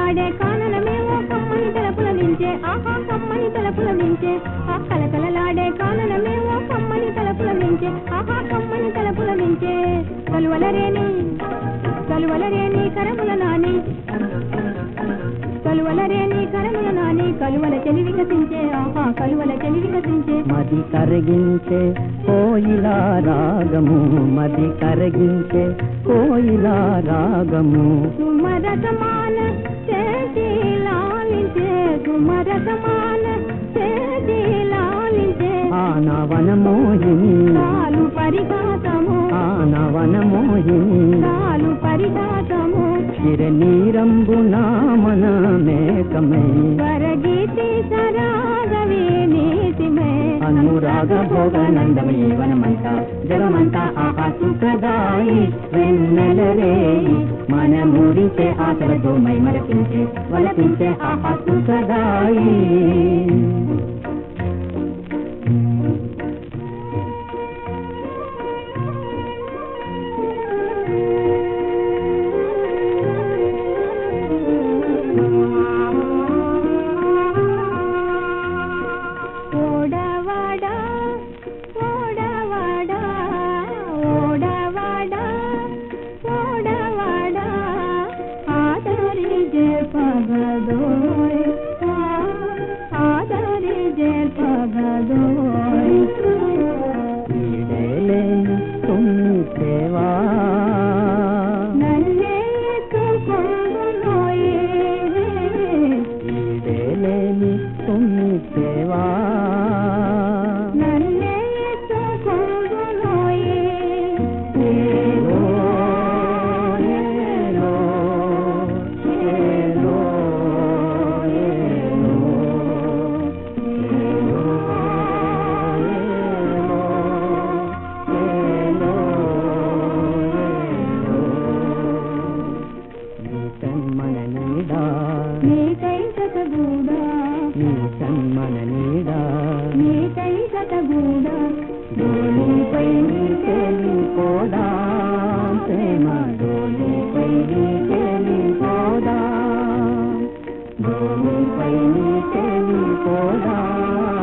కలకలలాడే కాననమేవో కమ్మని తలపుల నించే ఆహా కమ్మని తలపుల నించే ఆ కలకలలాడే కాననమేవో కమ్మని తలపుల నించే ఆహా కమ్మని తలపుల నించే కలువలరేని కలువలరేని కరముల నాని కలువలరేని కరముల నాని కలువల చెలి వికసించే ఆహా కలువల చెలి వికసించే మది కరిగించే కోయిలా రాగము మది కరిగించే కోయిలా రాగము సుమరసమాన చేసి లాలించే సుమరసమాన చేసి లాలించే ఆనవన మోహిని చాలు పరిఘాతము ఆనవన మోహిని చాలు పరిఘాతము చిరనీరంబు నామన మేకమై స్వరగీతి సరాగవే నీతిమే అనురాగ భోగనందమీ వనమంతా జగమంతా ఆహా సుఖదాయి వెన్నెలరేయి మన మురిసే ఆశలతో మై మరపించే వలపించే ఆహా సుఖదాయి ఓడవాడా ఓడవాడా ఓడవాడా ఓడవాడా ఆదరి జే పగదోయ్ ఆదరి జే పగదోయ్ ఈడేలేని తుమ్మి సేవా నన్నే ఎత్తుకొందునోయే ఈడేలేని తుమ్మి సేవా నన్నే ఎత్తుకొందునోయే ఏలో, ఏలో, ఏలో, ఏలో, ఏలో, ఏలో, ఏలో. నీ తన్మన నీడా నీకై సతగూడా నీ తన్మన నీడా నీకై సతగూడా డోలీపై నీ తేలిపోదా ప్రేమ డోలీపై నీ తేలిపోదా డోలీపై నీ తేలిపోదా